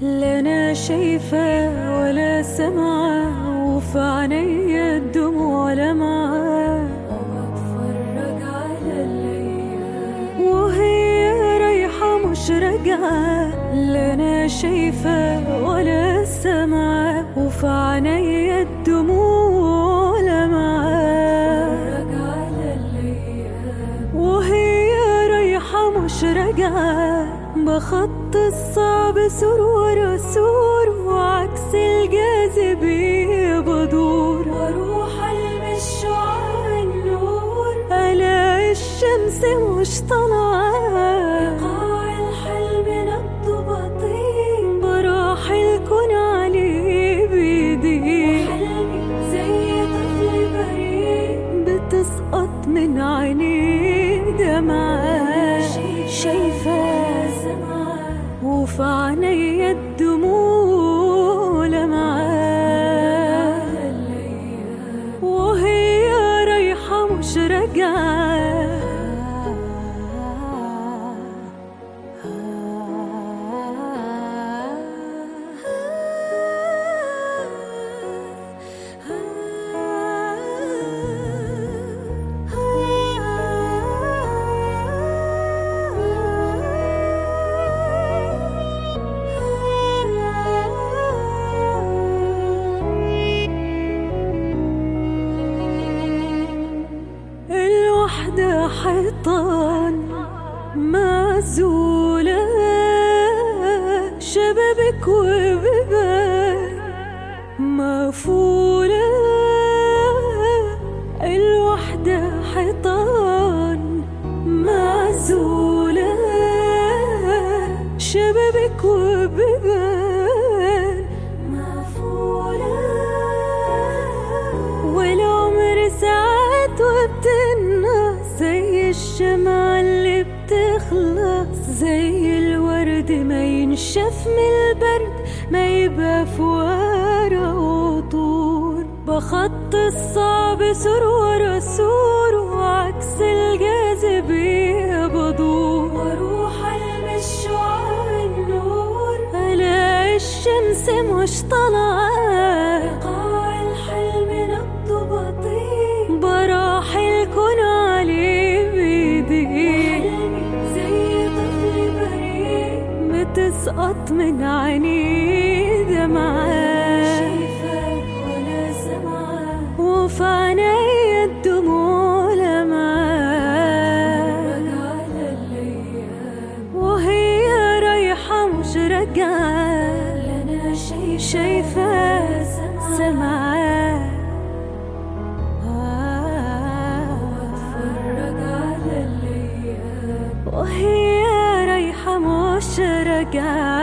لا شايفة ولا سمعة وفي عينيا الدموع لمعة وبتفرج على الأيام وهي رايحة مش راجعة لا أنا شايفة ولا سمعة وفي عينيا الدموع لمعة وهي رايحة مش راجعة بخط الصعب سور ورا سور وعكس الجاذبية بدور واروح المش شعاع النور الاقي الشمس مش طالعة قاع الحلم نبض بطيء براح الكون عليه بيدي وحلمي زي طفل بريء بتسقط من عينيه دمعة شايفة وفي عينيا الدموع لمعة وهي رايحة مش راجعة الوحدة حيطان معزولة شبابك وبيبان مقفولة الوحدة حيطان معزولة شبابك وبيبان مقفولة والعمر ساعات وبتنقص زي الشمعة اللي بتخلص زي الورد ما ينشف من البرد ما يبقى في ورق وطور بخط الصعب سور ورا سور وعكس الجاذبية بدور واروح المش شعاع النور الاقي الشمس مش طالعة قاع الحلم نبض بطيء براح الكون عليه بيدي زي طفل بريء بتسقط من عينيه دمعة ولا سمعة وفي عينيا الدموع لمعة وهي رايحة مش راجعة شايفة سمعة وهي رايحة مش راجعة